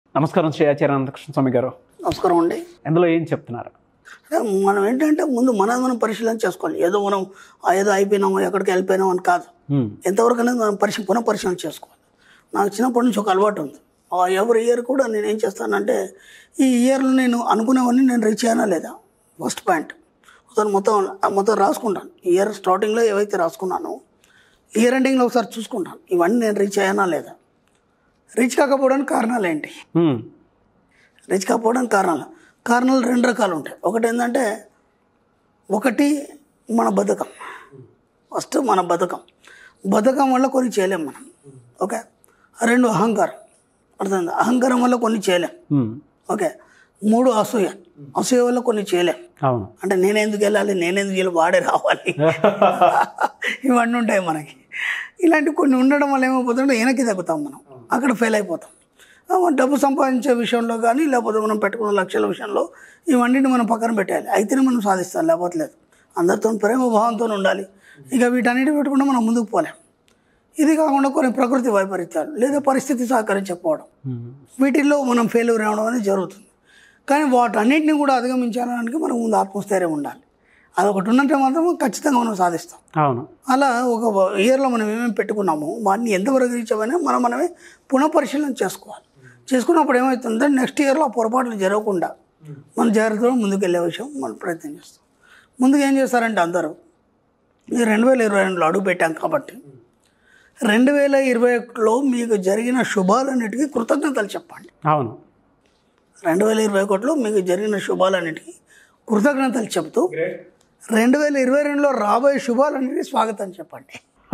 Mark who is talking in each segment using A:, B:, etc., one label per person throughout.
A: నమస్కారం శ్రీ ఆచార్య అనంతకృష్ణ స్వామి గారు
B: నమస్కారం అండి
A: ఇందులో ఏం చెప్తున్నారు
B: అంటే మనం ఏంటంటే ముందు మనది మనం పరిశీలన చేసుకోవాలి ఏదో మనం ఆ ఏదో అయిపోయినాము ఎక్కడికి వెళ్ళిపోయినాం అని కాదు
A: హ్మ్.
B: ఎంతవరకు అనేది మనం పరిశీ పునః పరిశీలన చేసుకోవాలి నాకు చిన్నప్పటి నుంచి ఒక అలవాటు ఉంది ఆ ఎవరి ఇయర్ కూడా నేను ఏం చేస్తానంటే ఈ ఇయర్లో నేను అనుకునేవన్నీ నేను రీచ్ అయ్యానా లేదా ఫస్ట్ పాయింట్ ఒకసారి మొత్తం మొత్తం రాసుకుంటాను ఇయర్ స్టార్టింగ్లో ఏవైతే రాసుకున్నానో ఇయర్ ఎండింగ్లో ఒకసారి చూసుకుంటాను ఇవన్నీ నేను రీచ్ అయ్యానా లేదా రీచ్ కాకపోవడానికి కారణాలు ఏంటి
A: హ్మ్.
B: రీచ్ కాకపోవడానికి కారణాలు కారణాలు రెండు రకాలు ఉంటాయి ఒకటి ఏంటంటే ఒకటి మన బద్ధకం ఫస్ట్ మన బద్ధకం బద్ధకం వల్ల కొన్ని చేయలేం మనం ఓకే రెండు అహంకారం అర్థమైంది అహంకారం వల్ల కొన్ని చేయలేం
A: హ్మ్.
B: ఓకే మూడు అసూయ అసూయ వల్ల కొన్ని చేయలేం
A: అవును
B: అంటే నేనెందుకు వెళ్ళాలి నేనెందుకు వెళ్ళి వాడే రావాలి ఇవన్నీ ఉంటాయి మనకి ఇలాంటి కొన్ని ఉండడం వల్ల ఏమైపోతుందంటే వెనక్కి తగ్గుతాం మనం అక్కడ ఫెయిల్ అయిపోతాం ఆ, మన డబ్బు సంపాదించే విషయంలో కానీ లేకపోతే మనం పెట్టుకున్న లక్ష్యాల విషయంలో ఇవన్నిటిని మనం పక్కన పెట్టాలి అయితేనే మనం సాధిస్తాం లేకపోతే లేదు అందరితో ప్రేమ భావంతో ఉండాలి ఇక వీటన్నిటి పెట్టుకుంటే మనం ముందుకు పోలేం ఇది కాకుండా కొన్ని ప్రకృతి వైపరీత్యాలు లేదా పరిస్థితి సహకరించకపోవడం
A: హ్మ్.
B: వీటిల్లో మనం ఫెయిల్యూర్ అవ్వడం అనేది జరుగుతుంది కానీ వాటన్నిటిని కూడా అధిగమించడానికి మనం ముందు ఆత్మస్థైర్యం ఉండాలి అదొకటి ఉన్నంటే మాత్రం ఖచ్చితంగా మనం సాధిస్తాం
A: అవును
B: అలా ఒక ఇయర్లో మనం ఏమేమి పెట్టుకున్నామో వాటిని ఎంతవరకు రీచామని మనం మనమే పునఃపరిశీలన చేసుకోవాలి చేసుకున్నప్పుడు ఏమవుతుందంటే నెక్స్ట్ ఇయర్లో ఆ పొరపాట్లు జరగకుండా మన జాగ్రత్తగా ముందుకు వెళ్ళే విషయం మనం ప్రయత్నం చేస్తాం ముందుకు ఏం చేస్తారంటే అందరూ ఈ రెండు వేల ఇరవై రెండులో అడుగు పెట్టాం కాబట్టి రెండు వేల ఇరవై ఒకటిలో మీకు జరిగిన శుభాలన్నిటికీ కృతజ్ఞతలు చెప్పండి
A: అవును
B: రెండు వేల ఇరవై ఒకటిలో మీకు జరిగిన శుభాలన్నిటికీ కృతజ్ఞతలు చెబుతూ రెండు వేల ఇరవై రెండులో రాబోయే శుభాలన్నిటికీ స్వాగతం చెప్పండి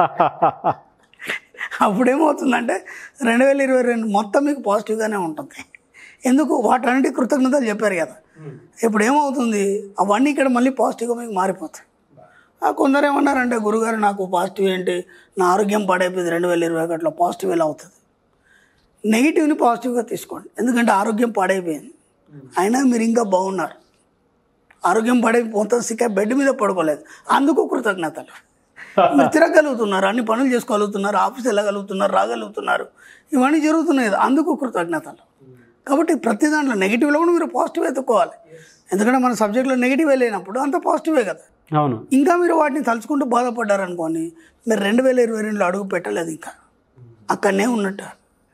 B: అప్పుడేమవుతుందంటే రెండు వేల ఇరవై రెండు మొత్తం మీకు పాజిటివ్గానే ఉంటుంది ఎందుకు వాటన్నిటి కృతజ్ఞతలు చెప్పారు కదా ఇప్పుడు ఏమవుతుంది అవన్నీ ఇక్కడ మళ్ళీ పాజిటివ్గా మీకు మారిపోతాయి ఆ కొందరు ఏమన్నారంటే గురుగారు నాకు పాజిటివ్ ఏంటి నా ఆరోగ్యం పాడైపోయింది రెండు వేల ఇరవై ఒకటిలో పాజిటివ్ ఎలా అవుతుంది నెగిటివ్ని పాజిటివ్గా తీసుకోండి ఎందుకంటే ఆరోగ్యం పాడైపోయింది అయినా మీరు ఇంకా బాగున్నారు ఆరోగ్యం పడే మొత్తం సిక్క బెడ్ మీద పడుకోలేదు అందుకు కృతజ్ఞతలు మీరు తిరగలుగుతున్నారు అన్ని పనులు చేసుకోగలుగుతున్నారు ఆఫీస్ వెళ్ళగలుగుతున్నారు రాగలుగుతున్నారు ఇవన్నీ జరుగుతున్నాయి కదా, అందుకు కృతజ్ఞతలు కాబట్టి ప్రతి దాంట్లో నెగిటివ్లో కూడా మీరు పాజిటివ్ ఎత్తుకోవాలి ఎందుకంటే మన సబ్జెక్ట్లో నెగిటివ్ లేనప్పుడు అంత పాజిటివే కదా
A: అవును
B: ఇంకా మీరు వాటిని తలుచుకుంటూ బాధపడ్డారనుకోండి మీరు రెండు వేల ఇరవై రెండులో అడుగు పెట్టలేదు ఇంకా అక్కడనే ఉన్నట్టు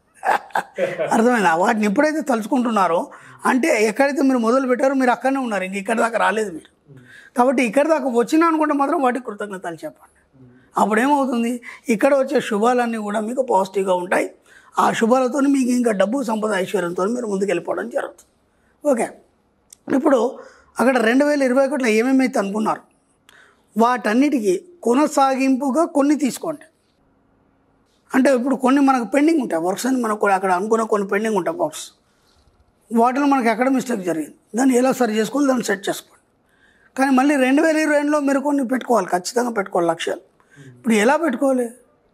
B: అర్థమైందా వాటిని ఎప్పుడైతే తలుచుకుంటున్నారో అంటే ఎక్కడైతే మీరు మొదలు పెట్టారో మీరు అక్కడనే ఉన్నారు ఇంక ఇక్కడ దాకా రాలేదు మీరు కాబట్టి ఇక్కడ దాకా వచ్చినా అనుకుంటే మాత్రం వాటికి కృతజ్ఞతలు చెప్పండి అప్పుడు ఏమవుతుంది ఇక్కడ వచ్చే శుభాలన్నీ కూడా మీకు పాజిటివ్గా ఉంటాయి ఆ శుభాలతో మీకు ఇంకా డబ్బు సంపద ఐశ్వర్యంతో మీరు ముందుకు వెళ్ళిపోవడం జరుగుతుంది ఓకే ఇప్పుడు అక్కడ రెండు వేల ఇరవై ఒకటిలో ఏమేమైతే అనుకున్నారు వాటన్నిటికీ కొనసాగింపుగా కొన్ని తీసుకోండి అంటే ఇప్పుడు కొన్ని మనకు పెండింగ్ ఉంటాయి వర్క్స్ అని మనకు కూడా అక్కడ అనుకున్న కొన్ని పెండింగ్ ఉంటాయి వర్క్స్ వాటిలో మనకి ఎక్కడ మిస్టేక్ జరిగింది దాన్ని ఎలా సరి చేసుకోవాలి దాన్ని సెట్ చేసుకోండి కానీ మళ్ళీ రెండు వేల ఇరవై రెండులో మీరు కొన్ని పెట్టుకోవాలి ఖచ్చితంగా పెట్టుకోవాలి లక్ష్యాలు ఇప్పుడు ఎలా పెట్టుకోవాలి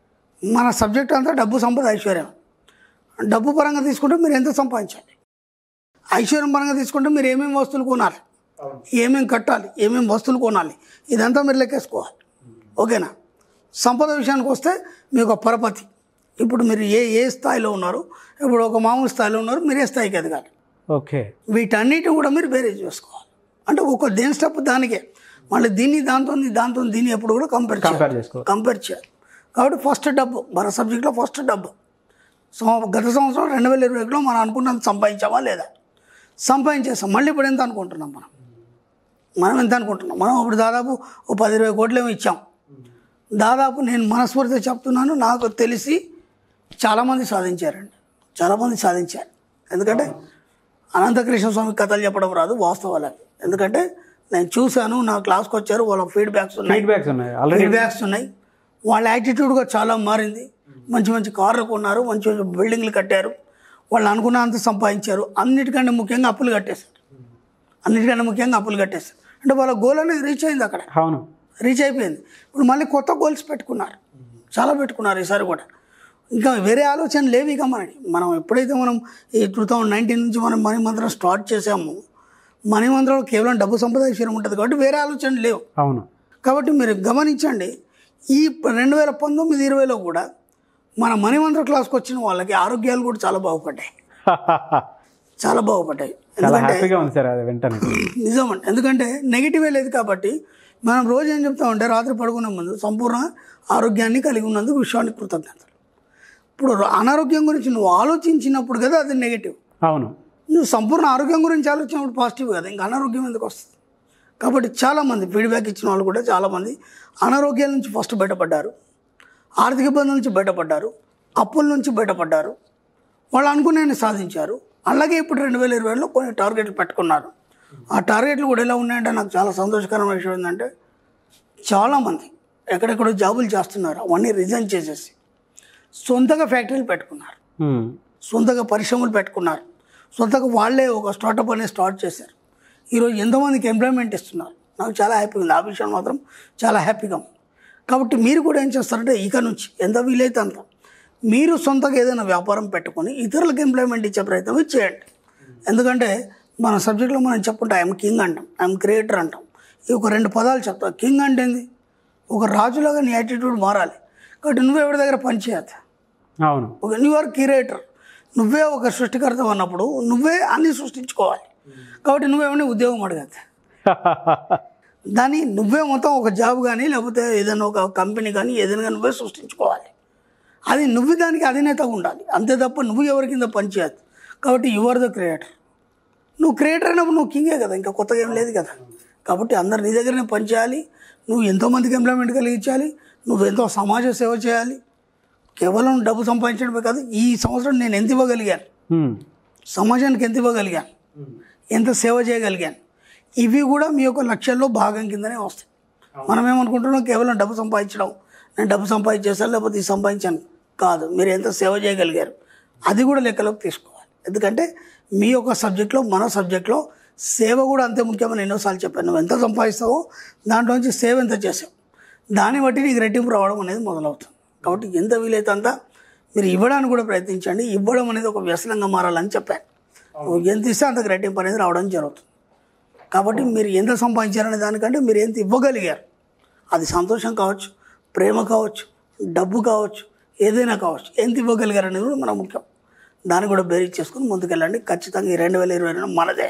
B: మన సబ్జెక్ట్ అంతా డబ్బు సంపద ఐశ్వర్యం డబ్బు పరంగా తీసుకుంటే మీరు ఎంత సంపాదించాలి ఐశ్వర్యం పరంగా తీసుకుంటే మీరు ఏమేమి వస్తువులు కొనాలి ఏమేమి కట్టాలి ఏమేమి వస్తువులు కొనాలి ఇదంతా మీరు లెక్కేసుకోవాలి ఓకేనా సంపద విషయానికి వస్తే మీ ఒక పరపతి ఇప్పుడు మీరు ఏ ఏ స్థాయిలో ఉన్నారు ఇప్పుడు ఒక మామూలు స్థాయిలో ఉన్నారు మీరు ఏ స్థాయికి ఎదగాలి
A: ఓకే
B: వీటన్నిటిని కూడా మీరు బేరేజ్ చేసుకోవాలి అంటే ఒక దేని స్టెప్ దానికే మళ్ళీ దీన్ని దాంతో దాంతో దీన్ని ఎప్పుడు కూడా కంపేర్
A: కంపేర్
B: చేయాలి
A: చేసుకో
B: కంపేర్ చేయాలి కాబట్టి ఫస్ట్ డబ్బు మన సబ్జెక్ట్లో ఫస్ట్ డబ్బు సో గత సంవత్సరం రెండు వేల ఇరవై ఒకటిలో మనం అనుకున్నంత సంపాదించామా లేదా సంపాదించేస్తాం మళ్ళీ ఇప్పుడు ఎంత అనుకుంటున్నాం మనం మనం ఎంత అనుకుంటున్నాం మనం ఇప్పుడు దాదాపు ఓ పది ఇరవై కోట్లు ఏమో ఇచ్చాం దాదాపు నేను మనస్ఫూర్తిగా చెప్తున్నాను నాకు తెలిసి చాలామంది సాధించారండి చాలామంది సాధించారు ఎందుకంటే అనంతకృష్ణ స్వామి కథలు చెప్పడం రాదు వాస్తవాలు అవి ఎందుకంటే నేను చూశాను నా క్లాస్కి వచ్చారు వాళ్ళ ఫీడ్బ్యాక్స్ ఉన్నాయి
A: ఫీడ్బ్యాక్స్ ఉన్నాయి ఆల్రెడీ
B: ఫీడ్బ్యాక్స్ ఉన్నాయి వాళ్ళ యాటిట్యూడ్గా చాలా మారింది మంచి మంచి కార్లు కొన్నారు మంచి మంచి బిల్డింగ్లు కట్టారు వాళ్ళు అనుకున్నంత సంపాదించారు అన్నిటికంటే ముఖ్యంగా అప్పులు కట్టేశారు అన్నిటికంటే ముఖ్యంగా అప్పులు కట్టేశారు అంటే వాళ్ళ గోల్ అనేది రీచ్ అయింది అక్కడ
A: అవును
B: రీచ్ అయిపోయింది ఇప్పుడు మళ్ళీ కొత్త గోల్స్ పెట్టుకున్నారు చాలా పెట్టుకున్నారు ఈసారి కూడా ఇంకా వేరే ఆలోచన లేవు ఇక మనకి మనం ఎప్పుడైతే మనం ఈ టూ థౌజండ్ నైన్టీన్ నుంచి మనం మనీ మంత్రం స్టార్ట్ చేసామో మనీ మంత్రంలో కేవలం డబ్బు సంపద విషయం ఉంటుంది కాబట్టి వేరే ఆలోచన లేవు
A: అవును
B: కాబట్టి మీరు గమనించండి ఈ రెండు వేల పంతొమ్మిది ఇరవైలో కూడా మన మణిమంత్ర క్లాస్కి వచ్చిన వాళ్ళకి ఆరోగ్యాలు కూడా చాలా బాగుపడ్డాయి చాలా బాగుపడ్డాయి
A: చాలా హ్యాపీగా ఉంది సార్ అది వెంటనే
B: నిజమండి ఎందుకంటే నెగిటివే లేదు కాబట్టి మనం రోజు ఏం చెప్తామంటే రాత్రి పడుకునే ముందు సంపూర్ణ ఆరోగ్యాన్ని కలిగి ఉన్నందుకు విశ్వానికి కృతజ్ఞతలు ఇప్పుడు అనారోగ్యం గురించి నువ్వు ఆలోచించినప్పుడు కదా అది నెగిటివ్
A: అవును
B: నువ్వు సంపూర్ణ ఆరోగ్యం గురించి ఆలోచించినప్పుడు పాజిటివ్ కదా ఇంకా అనారోగ్యం ఎందుకు వస్తుంది కాబట్టి చాలామంది ఫీడ్బ్యాక్ ఇచ్చిన వాళ్ళు కూడా చాలామంది అనారోగ్యాల నుంచి ఫస్ట్ బయటపడ్డారు ఆర్థిక ఇబ్బందుల నుంచి బయటపడ్డారు అప్పుల నుంచి బయటపడ్డారు వాళ్ళు అనుకునే సాధించారు అలాగే ఇప్పుడు రెండు వేల ఇరవైలో కొన్ని టార్గెట్లు పెట్టుకున్నారు ఆ టార్గెట్లు కూడా ఎలా ఉన్నాయంటే నాకు చాలా సంతోషకరమైన విషయం ఏంటంటే చాలామంది ఎక్కడెక్కడో జాబులు చేస్తున్నారు అవన్నీ రిజైన్ చేసేసి సొంతగా ఫ్యాక్టరీలు పెట్టుకున్నారు
A: ఉమ్.
B: సొంతగా పరిశ్రమలు పెట్టుకున్నారు సొంతగా వాళ్ళే ఒక స్టార్టప్ అనేది స్టార్ట్ చేశారు ఈరోజు ఎంతోమందికి ఎంప్లాయ్మెంట్ ఇస్తున్నారు నాకు చాలా హ్యాపీగా ఉంది ఆ విషయం మాత్రం చాలా హ్యాపీగా ఉంది కాబట్టి మీరు కూడా ఏం చేస్తారంటే ఇక నుంచి ఎంత వీలైతే అంత మీరు సొంతగా ఏదైనా వ్యాపారం పెట్టుకొని ఇతరులకు ఎంప్లాయ్మెంట్ ఇచ్చే ప్రయత్నం చేయండి ఎందుకంటే మన సబ్జెక్ట్లో మనం చెప్పుకుంటే ఐఎమ్ కింగ్ అంటాం ఐఎమ్ క్రియేటర్ అంటాం ఈ ఒక రెండు పదాలు చెప్తా కింగ్ అంటే ఏంది ఒక రాజులాగా నీ యాటిట్యూడ్ మారాలి కాబట్టి నువ్వు ఎవరి దగ్గర పనిచేయద్దు
A: అవును
B: ఒక న్యూ ఆర్ క్రియేటర్ నువ్వే ఒక సృష్టికర్త అన్నప్పుడు నువ్వే అన్ని సృష్టించుకోవాలి కాబట్టి నువ్వేమన్నా ఉద్యోగం అడగద్దు దాన్ని నువ్వే మొత్తం ఒక జాబ్ కానీ లేకపోతే ఏదైనా ఒక కంపెనీ కానీ ఏదైనా కానీ నువ్వే సృష్టించుకోవాలి అది నువ్వు దానికి అధినేతగా ఉండాలి అంతే తప్ప నువ్వు ఎవరి కింద పనిచేయద్దు కాబట్టి యు ఆర్ ద క్రియేటర్ నువ్వు క్రియేటర్ అయినప్పుడు నువ్వు కింగే కదా ఇంకా కొత్తగా ఏం లేదు కదా కాబట్టి అందరు నీ దగ్గరనే పనిచేయాలి నువ్వు ఎంతోమందికి ఎంప్లాయ్మెంట్ కలిగించాలి నువ్వు ఎంతో సమాజ సేవ చేయాలి కేవలం డబ్బు సంపాదించడమే కాదు ఈ సంవత్సరం నేను ఎంత ఇవ్వగలిగాను
A: ఉమ్.
B: సమాజానికి ఎంత ఇవ్వగలిగాను ఎంత సేవ చేయగలిగాను ఇవి కూడా మీ యొక్క లక్ష్యాల్లో భాగం కిందనే వస్తాయి మనం ఏమనుకుంటున్నాం కేవలం డబ్బు సంపాదించడం నేను డబ్బు సంపాదించేసాను లేకపోతే ఇది సంపాదించాను కాదు మీరు ఎంత సేవ చేయగలిగారు అది కూడా లెక్కలోకి తీసుకోవాలి ఎందుకంటే మీ యొక్క సబ్జెక్ట్లో మన సబ్జెక్ట్లో సేవ కూడా అంతే ముఖ్యమని ఎన్నోసార్లు చెప్పాను నువ్వు ఎంత సంపాదిస్తావో దాంట్లోంచి సేవ ఎంత చేసావు దాన్ని బట్టి నీకు రెట్టింపు రావడం అనేది మొదలవుతుంది కాబట్టి ఎంత వీలైతే అంత మీరు ఇవ్వడానికి కూడా ప్రయత్నించండి ఇవ్వడం అనేది ఒక వ్యసనంగా మారాలని చెప్పాను నువ్వు ఎంత ఇస్తే అంతకు రెట్టింపు అనేది రావడం జరుగుతుంది కాబట్టి మీరు ఎంత సంపాదించారనే దానికంటే మీరు ఎంత ఇవ్వగలిగారు అది సంతోషం కావచ్చు ప్రేమ కావచ్చు డబ్బు కావచ్చు ఏదైనా కావచ్చు ఎంత ఇవ్వగలిగారు అనేది కూడా మనకు ముఖ్యం దాన్ని కూడా బేరీ చేసుకుని ముందుకెళ్ళండి ఖచ్చితంగా ఈ రెండు వేల ఇరవై రెండు మనదే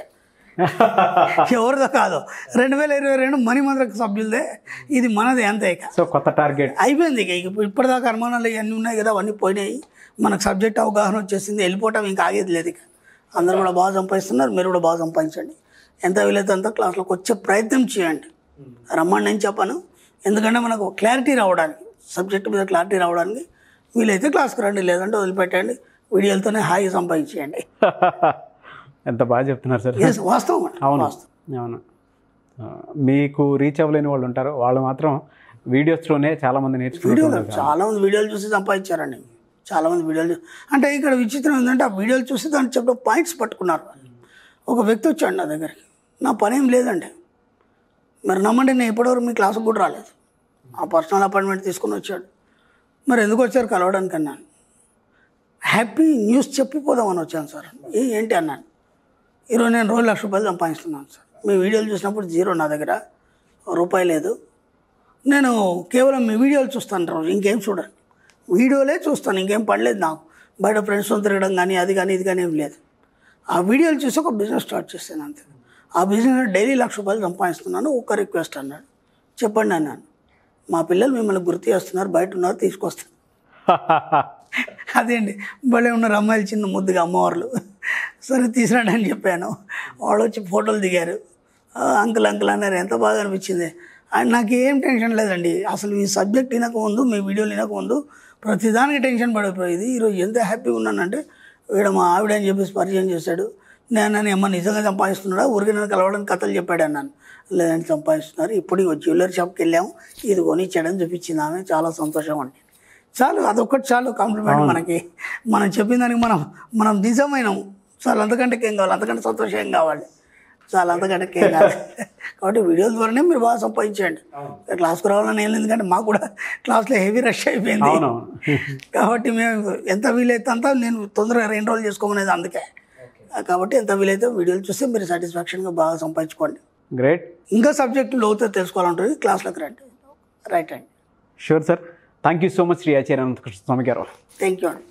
B: ఎవరిదో కాదు రెండు వేల ఇరవై రెండు మణి మంత్రక సభ్యులదే ఇది మనదే అంతే ఇక
A: సో కొత్త టార్గెట్
B: అయిపోయింది ఇక ఇప్పుడు ఇప్పటిదాకా అనుమానాలు ఇవన్నీ ఉన్నాయి కదా అవన్నీ పోయినాయి మనకు సబ్జెక్ట్ అవగాహన వచ్చేసింది వెళ్ళిపోవటం ఇంకా ఆగేది లేదు ఇక అందరూ కూడా బాగా సంపాదిస్తున్నారు మీరు కూడా బాగా సంపాదించండి ఎంత వీలైతే అంత క్లాస్లోకి వచ్చే ప్రయత్నం చేయండి రమ్మని నేను చెప్పాను ఎందుకంటే మనకు క్లారిటీ రావడానికి సబ్జెక్ట్ మీద క్లారిటీ రావడానికి వీలైతే క్లాస్కి రండి లేదంటే వదిలిపెట్టండి వీడియోలతోనే హాయిగా సంపాదించేయండి
A: ఎంత బాగా చెప్తున్నారు సార్
B: ఎస్ వాస్తవం అండి.
A: అవును
B: వాస్తవం
A: అవును ఆ, మీకు రీచ్ అవ్వలేని వాళ్ళు ఉంటారు వాళ్ళు మాత్రం వీడియోస్లోనే చాలా మంది నేర్చుకుంటూ
B: వీడియోలు చాలా మంది వీడియోలు చూసి సంపాదించారండి చాలా మంది వీడియోలు చూ- అంటే ఇక్కడ విచిత్రం ఏంటంటే ఆ వీడియోలు చూసి దాన్ని చెప్పే పాయింట్స్ పట్టుకున్నారు వాళ్ళు. ఒక వ్యక్తి వచ్చాడు నా దగ్గరికి నా పని ఏం లేదండి మరి నమ్మండి నేను ఇప్పటివరకు మీ క్లాసుకు కూడా రాలేదు ఆ పర్సనల్ అపాయింట్మెంట్ తీసుకుని వచ్చాడు మరి ఎందుకు వచ్చారు కలవడానికి అన్నాను హ్యాపీ న్యూస్ చెప్పిపోదామని వచ్చాను సార్ ఏ ఏంటి అన్నాను ఈరోజు నేను రోజు లక్ష రూపాయలు సంపాదిస్తున్నాను సార్ మీ వీడియోలు చూసినప్పుడు జీరో నా దగ్గర రూపాయి లేదు నేను కేవలం మీ వీడియోలు చూస్తాను రోజు ఇంకేం చూడను వీడియోలే చూస్తాను ఇంకేం పడలేదు నాకు బయట ఫ్రెండ్స్తో తిరగడం కానీ అది కానీ ఇది కానీ ఏం లేదు ఆ వీడియోలు చూసి ఒక బిజినెస్ స్టార్ట్ చేశాను అంతే ఆ బిజినెస్ డైలీ లక్ష రూపాయలు సంపాదిస్తున్నాను ఒక్క రిక్వెస్ట్ అన్నాడు చెప్పండి అన్నాను మా పిల్లలు మిమ్మల్ని గుర్తు చేస్తున్నారు బయట ఉన్నారు తీసుకొస్తాను అదేండి భలే ఉన్నారు అమ్మాయిలు చిన్న ముద్దుగా అమ్మవార్లు సరే తీసుకురండి అని చెప్పాను వాళ్ళు వచ్చి ఫోటోలు దిగారు "ఆ, అంకుల్ అంకుల్ అన్నారు ఎంత బాగా అనిపించింది అండ్ నాకు ఏం టెన్షన్ లేదండి అసలు ఈ సబ్జెక్ట్ వినక ముందు మీ వీడియోలు వినక ముందు ప్రతిదానికి టెన్షన్ పడిపోయేది ఈరోజు ఎంత హ్యాపీగా ఉన్నానంటే వీడు మా ఆవిడ అని చెప్పేసి పరిచయం చేశాడు నేను నన్ను అమ్మ నిజంగా సంపాదిస్తున్నాడా ఊరికి నన్ను కలవడానికి కథలు చెప్పాడు అన్నాను లేదంటే సంపాదిస్తున్నారు ఇప్పుడు ఈ జ్యువెలరీ షాప్కి వెళ్ళాము ఇది కొని ఇచ్చాడని చూపించింది ఆమె చాలా సంతోషం అండి చాలు అదొక్కటి చాలు కాంప్లిమెంట్ మనకి మనం చెప్పిన దానికి మనం మనం నిజమైనాం చాలు అంతకంటే ఏం కావాలి అంతకంటే సంతోషం ఏం కావాలి చాలా అంతకంటే ఏం కావాలి కాబట్టి వీడియోల ద్వారానే మీరు బాగా సంపాదించండి క్లాస్కి రావాలని ఏం లేదు ఎందుకంటే మాకు కూడా క్లాస్లో హెవీ రష్ అయిపోయింది
A: అవునవును
B: కాబట్టి మేము ఎంత వీలైతే అంత నేను తొందరగా ఎన్రోల్ చేసుకోమనేది అందుకే కాబట్టి ఎంత వీలైతే వీడియోలు చూస్తే మీరు సాటిస్ఫాక్షన్గా బాగా సంపాదించుకోండి
A: గ్రేట్
B: ఇంకా సబ్జెక్టు లోతుగా తెలుసుకోవాలంటుంది క్లాస్లోకి రండి రైట్ అండి
A: sure sir thank you so much Shri Acharya Anantakrishna Swami గారు
B: థ్యాంక్ యూ అండి